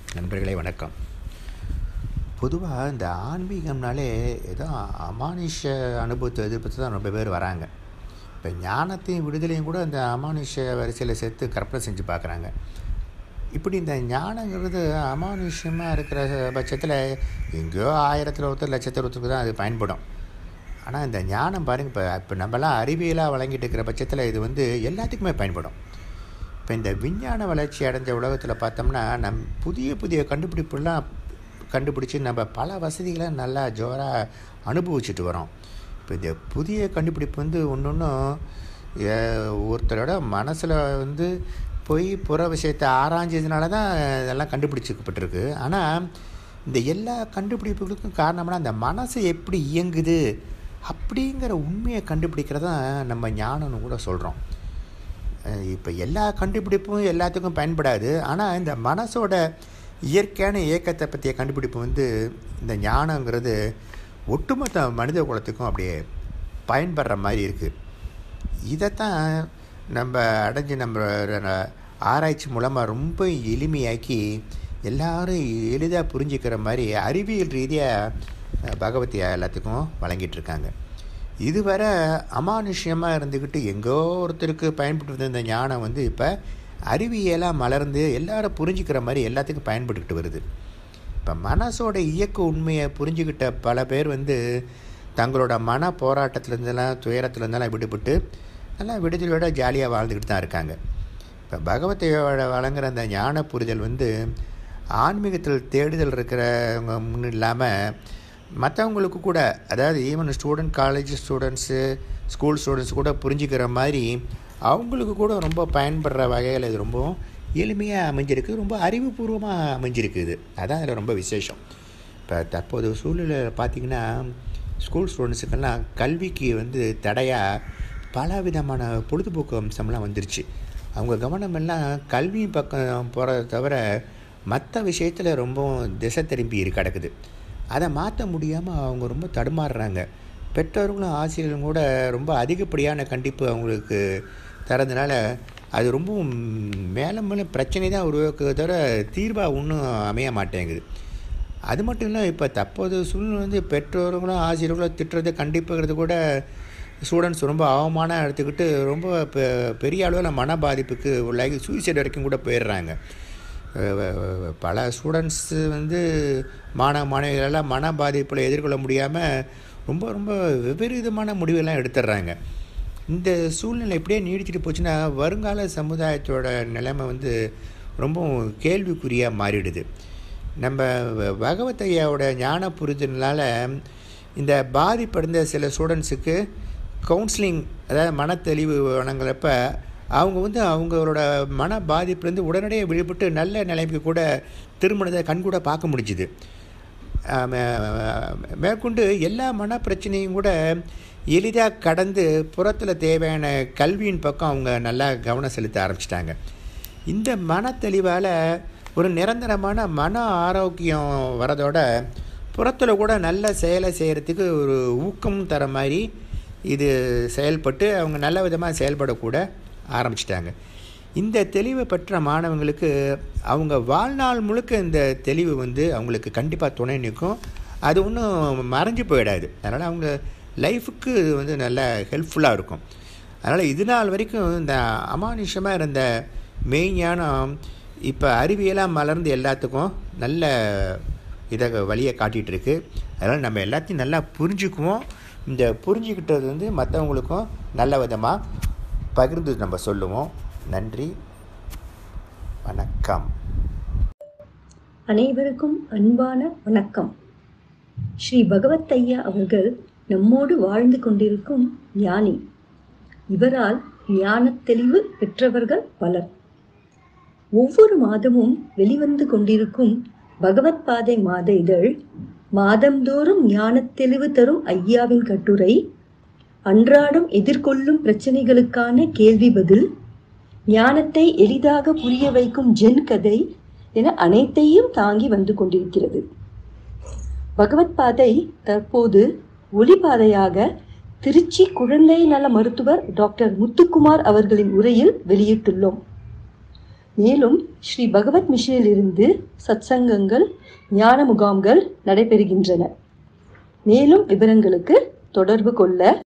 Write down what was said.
நண்பர்களே வணக்கம் பொதுவாக இந்த ஆன்மீகம்னாலே ஏதோ அமானுஷ அனுபவத்தை எதிர்பார்த்து தான் ரொம்ப பேர் வராங்க இப்போ ஞானத்தையும் விடுதலையும் கூட இந்த அமானுஷ வரிசையில் சேர்த்து கற்பனை செஞ்சு பார்க்குறாங்க இப்படி இந்த ஞானங்கிறது அமானுஷ்யமாக இருக்கிற பட்சத்தில் எங்கேயோ ஆயிரத்தில் ஒருத்தர் லட்சத்தில் ஒருத்தருக்கு தான் அது பயன்படும் ஆனால் இந்த ஞானம் பாருங்கள் இப்போ இப்போ நம்மலாம் அறிவியலாக வழங்கிட்டு இருக்கிற பட்சத்தில் இது வந்து எல்லாத்துக்குமே பயன்படும் இப்போ இந்த விஞ்ஞான வளர்ச்சி அடைஞ்ச உலகத்தில் பார்த்தோம்னா நம் புதிய புதிய கண்டுபிடிப்புலாம் கண்டுபிடிச்சி நம்ம பல வசதிகளை நல்லா ஜோராக அனுபவிச்சுட்டு வரோம் இப்போ இந்த புதிய கண்டுபிடிப்பு வந்து ஒன்று ஒன்றும் ஒருத்தரோட மனசில் வந்து போய் புற விஷயத்தை ஆராய்ஞ்சதுனால தான் இதெல்லாம் கண்டுபிடிச்சிக்கப்பட்டிருக்கு ஆனால் இந்த எல்லா கண்டுபிடிப்புகளுக்கும் காரணம்னா அந்த மனசு எப்படி இயங்குது அப்படிங்கிற உண்மையை கண்டுபிடிக்கிறதான் நம்ம ஞானம்னு கூட சொல்கிறோம் இப்போ எல்லா கண்டுபிடிப்பும் எல்லாத்துக்கும் பயன்படாது ஆனால் இந்த மனசோட இயற்கையான இயக்கத்தை பற்றிய கண்டுபிடிப்பு வந்து இந்த ஞானங்கிறது ஒட்டுமொத்த மனித குலத்துக்கும் அப்படியே பயன்படுற மாதிரி இருக்குது இதைத்தான் நம்ம அடைஞ்சு நம்ம ஆராய்ச்சி மூலமாக ரொம்ப எளிமையாக்கி எல்லாரும் எளிதாக புரிஞ்சுக்கிற மாதிரி அறிவியல் ரீதியாக பகவத்தியா எல்லாத்துக்கும் வழங்கிட்டுருக்காங்க இதுவரை அமானுஷ்யமாக இருந்துக்கிட்டு எங்கோ ஒருத்தருக்கு பயன்பட்டு இந்த ஞானம் வந்து இப்போ அறிவியலாக மலர்ந்து எல்லாரும் புரிஞ்சுக்கிற மாதிரி எல்லாத்துக்கும் பயன்பட்டுக்கிட்டு வருது இப்போ மனசோட இயக்க உண்மையை புரிஞ்சுக்கிட்ட பல பேர் வந்து தங்களோட மன போராட்டத்துலேருந்தெல்லாம் துயரத்துலேருந்தெல்லாம் விடுபட்டு நல்லா விடுதலையோட ஜாலியாக வாழ்ந்துக்கிட்டு தான் இருக்காங்க இப்போ பகவத்தையோட வழங்குற அந்த ஞான புரிதல் வந்து ஆன்மீகத்தில் தேடுதல் இருக்கிறவங்க முன்னு இல்லாமல் மற்றவங்களுக்கு கூட அதாவது even student college students school students கூட புரிஞ்சுக்கிற மாதிரி அவங்களுக்கு கூட ரொம்ப பயன்படுற வகையில் இது ரொம்பவும் எளிமையாக அமைஞ்சிருக்கு ரொம்ப அறிவுபூர்வமாக அமைஞ்சிருக்கு இது அதான் அதில் ரொம்ப விசேஷம் இப்போ தற்போது சூழ்நிலையில் பார்த்திங்கன்னா ஸ்கூல் ஸ்டூடெண்ட்ஸுக்கெல்லாம் கல்விக்கு வந்து தடையாக பல விதமான பொழுதுபோக்கு அம்சம்லாம் வந்துருச்சு அவங்க கவனம் எல்லாம் கல்வி பக்கம் போகிறத தவிர மற்ற விஷயத்தில் ரொம்பவும் திசை திரும்பி கிடக்குது அதை மாற்ற முடியாமல் அவங்க ரொம்ப தடுமாறுறாங்க பெற்றோர்களும் ஆசிரியர்களும் கூட ரொம்ப அதிகப்படியான கண்டிப்பு அவங்களுக்கு தரதுனால அது ரொம்பவும் மேலே மேலே பிரச்சனை தான் உருவாக்குறத தவிர தீர்வாக ஒன்றும் அமைய மாட்டேங்குது அது மட்டும் இல்லை இப்போ தற்போது சூழ்நிலை வந்து பெற்றோர்களும் ஆசிரியர்களும் திட்டுறது கண்டிப்புங்கிறது கூட ஸ்டூடெண்ட்ஸ் ரொம்ப அவமானம் எடுத்துக்கிட்டு ரொம்ப பெரிய அளவில் மன பாதிப்புக்கு உள்ளாகி சூசைட் வரைக்கும் கூட போயிடுறாங்க பல ஸ்டூடெண்ட்ஸு வந்து மாணவ மாணவிகளெல்லாம் மன பாதிப்பில் எதிர்கொள்ள முடியாமல் ரொம்ப ரொம்ப விபரீதமான முடிவெல்லாம் எடுத்துடுறாங்க இந்த சூழ்நிலை இப்படியே நீடிச்சிட்டு போச்சுன்னா வருங்கால சமுதாயத்தோட நிலைமை வந்து ரொம்ப கேள்விக்குறியாக மாறிடுது நம்ம பகவத் ஐயாவோட ஞான புரிதல்னால இந்த பாதிப்படைந்த சில ஸ்டூடெண்ட்ஸுக்கு கவுன்சிலிங் அதாவது மனத்தெளிவு வழங்குறப்ப அவங்க வந்து அவங்களோட மன பாதிப்புலேருந்து உடனடியாக விடுபட்டு நல்ல நிலைமைக்கு கூட திருமணத்தை கண்கூட பார்க்க முடிஞ்சுது மேற்கொண்டு எல்லா மன பிரச்சனையும் கூட எளிதாக கடந்து புறத்தில் தேவையான கல்வியின் பக்கம் அவங்க நல்லா கவனம் செலுத்த ஆரம்பிச்சிட்டாங்க இந்த மன தெளிவால் ஒரு நிரந்தரமான மன ஆரோக்கியம் வரதோட புறத்தில் கூட நல்ல செயலை செய்கிறதுக்கு ஒரு ஊக்கம் தர மாதிரி இது செயல்பட்டு அவங்க நல்ல விதமாக செயல்படக்கூட ஆரம்பிச்சிட்டாங்க இந்த தெளிவை பெற்ற மாணவங்களுக்கு அவங்க வாழ்நாள் முழுக்க இந்த தெளிவு வந்து அவங்களுக்கு கண்டிப்பாக துணை நிற்கும் அது ஒன்றும் மறைஞ்சு போயிடாது அதனால் அவங்க லைஃபுக்கு வந்து நல்ல ஹெல்ப்ஃபுல்லாக இருக்கும் அதனால் இது நாள் வரைக்கும் இந்த அமானுஷமாக இருந்த மெய்ஞானம் இப்போ அறிவியலாக மலர்ந்து எல்லாத்துக்கும் நல்ல இதை வழியை காட்டிகிட்ருக்கு அதனால் நம்ம எல்லாத்தையும் நல்லா புரிஞ்சுக்குவோம் இந்த புரிஞ்சுக்கிட்டது வந்து மற்றவங்களுக்கும் நல்ல விதமாக பகிர்ந்து நம்ம சொல்லுவோம் நன்றி வணக்கம் அனைவருக்கும் அன்பான வணக்கம் ஸ்ரீ பகவத் ஐயா அவர்கள் நம்மோடு வாழ்ந்து கொண்டிருக்கும் ஞானி இவரால் ஞான தெளிவு பெற்றவர்கள் பலர் ஒவ்வொரு மாதமும் வெளிவந்து கொண்டிருக்கும் பகவத் பாதை மாத இதழ் மாதந்தோறும் ஞான தெளிவு தரும் ஐயாவின் கட்டுரை அன்றாடம் எதிர்கொள்ளும் பிரச்சனைகளுக்கான கேள்வி பதில் ஞானத்தை எளிதாக புரிய வைக்கும் ஜென் கதை என அனைத்தையும் தாங்கி வந்து கொண்டிருக்கிறது பகவத் பாதை தற்போது ஒளிபாதையாக திருச்சி குழந்தை நல மருத்துவர் டாக்டர் முத்துக்குமார் அவர்களின் உரையில் வெளியிட்டுள்ளோம் மேலும் ஸ்ரீ பகவத் மிஷனிலிருந்து சத்சங்கங்கள் ஞான முகாம்கள் நடைபெறுகின்றன மேலும் விவரங்களுக்கு தொடர்பு கொள்ள